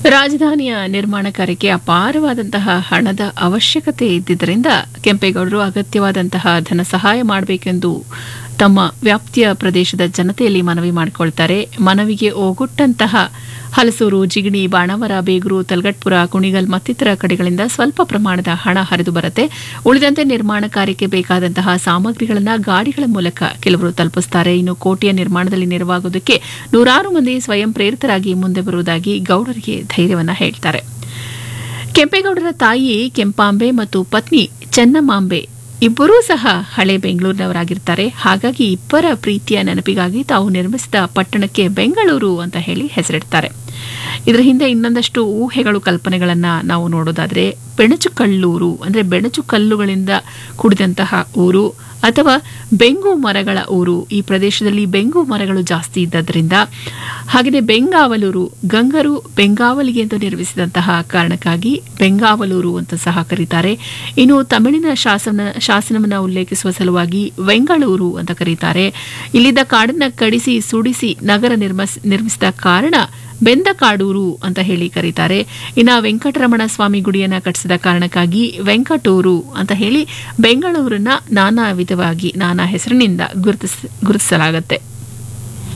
ರಾಜಧಾನಿಯ ನಿರ್ಮಾಣ ಕಾರ್ಯಕ್ಕೆ ಅಪಾರವಾದಂತಹ ಹಣದ ಅವಶ್ಯಕತೆ ಇದ್ದಿದ್ದರಿಂದ ಕೆಂಪೇಗೌಡರು ಅಗತ್ಯವಾದಂತಹ ಧನ ಸಹಾಯ ಮಾಡಬೇಕೆಂದು ತಮ್ಮ ವ್ಯಾಪ್ತಿಯ ಪ್ರದೇಶದ ಜನತೆಯಲ್ಲಿ ಮನವಿ ಮಾಡಿಕೊಳ್ತಾರೆ ಮನವಿಗೆ ಓಗೊಟ್ಟಂತಹ ಹಲಸೂರು ಜಿಗಣಿ ಬಾಣವರ ಬೇಗೂರು ತಲಗಟ್ಪುರ ಕುಣಿಗಲ್ ಮತ್ತಿತರ ಕಡೆಗಳಿಂದ ಸ್ವಲ್ಪ ಪ್ರಮಾಣದ ಹಣ ಹರಿದು ಬರುತ್ತೆ ಉಳಿದಂತೆ ನಿರ್ಮಾಣ ಕಾರ್ಯಕ್ಕೆ ಬೇಕಾದಂತಹ ಸಾಮಗ್ರಿಗಳನ್ನು ಗಾಡಿಗಳ ಮೂಲಕ ಕೆಲವರು ತಲುಪಿಸುತ್ತಾರೆ ಇನ್ನು ಕೋಟೆಯ ನಿರ್ಮಾಣದಲ್ಲಿ ನೆರವಾಗುವುದಕ್ಕೆ ನೂರಾರು ಮಂದಿ ಸ್ವಯಂ ಪ್ರೇರಿತರಾಗಿ ಮುಂದೆ ಬರುವುದಾಗಿ ಗೌಡರಿಗೆ ಧೈರ್ಯವನ್ನ ಹೇಳ್ತಾರೆ ಕೆಂಪೇಗೌಡರ ತಾಯಿ ಕೆಂಪಾಂಬೆ ಮತ್ತು ಪತ್ನಿ ಚೆನ್ನಮಾಂಬೆ ಇಬ್ಬರೂ ಸಹ ಹಳೆ ಬೆಂಗಳೂರಿನವರಾಗಿರ್ತಾರೆ ಹಾಗಾಗಿ ಇಬ್ಬರ ಪ್ರೀತಿಯ ನೆನಪಿಗಾಗಿ ತಾವು ನಿರ್ಮಿಸಿದ ಪಟ್ಟಣಕ್ಕೆ ಬೆಂಗಳೂರು ಅಂತ ಹೇಳಿ ಹೆಸರಿಡ್ತಾರೆ ಇದರ ಹಿಂದೆ ಇನ್ನೊಂದಷ್ಟು ಊಹೆಗಳು ಕಲ್ಪನೆಗಳನ್ನ ನಾವು ನೋಡೋದಾದ್ರೆ ಬೆಣಚುಕಲ್ಲೂರು ಅಂದ್ರೆ ಬೆಣಚು ಕಲ್ಲುಗಳಿಂದ ಕೂಡಿದಂತಹ ಊರು ಅಥವಾ ಬೆಂಗು ಮರಗಳ ಊರು ಈ ಪ್ರದೇಶದಲ್ಲಿ ಬೆಂಗು ಮರಗಳು ಜಾಸ್ತಿ ಇದ್ದದ್ರಿಂದ ಹಾಗೆಯೇ ಬೆಂಗಾವಲೂರು ಗಂಗರು ಬೆಂಗಾವಲಿಗೆ ಎಂದು ನಿರ್ಮಿಸಿದಂತಹ ಕಾರಣಕ್ಕಾಗಿ ಬೆಂಗಾವಲೂರು ಅಂತ ಸಹ ಕರೀತಾರೆ ಇನ್ನು ತಮಿಳಿನ ಶಾಸನ ಶಾಸನವನ್ನು ಉಲ್ಲೇಖಿಸುವ ಸಲುವಾಗಿ ವೆಂಗಳೂರು ಅಂತ ಕರೀತಾರೆ ಇಲ್ಲಿದ್ದ ಕಾಡನ್ನ ಕಡಿಸಿ ಸುಡಿಸಿ ನಗರ ನಿರ್ಮಿಸ್ ನಿರ್ಮಿಸಿದ ಕಾರಣ ಬೆಂದಕಾಡೂರು ಅಂತ ಹೇಳಿ ಕರೀತಾರೆ ಇನ್ನು ವೆಂಕಟರಮಣ ಸ್ವಾಮಿ ಗುಡಿಯನ್ನ ಕಟ್ಟಿಸಿದ ಕಾರಣಕ್ಕಾಗಿ ವೆಂಕಟೂರು ಅಂತ ಹೇಳಿ ಬೆಂಗಳೂರನ್ನ ನಾನಾ ವಿಧವಾಗಿ ನಾನಾ ಹೆಸರಿನಿಂದ ಗುರುತಿಸ್ ಗುರುತಿಸಲಾಗುತ್ತೆ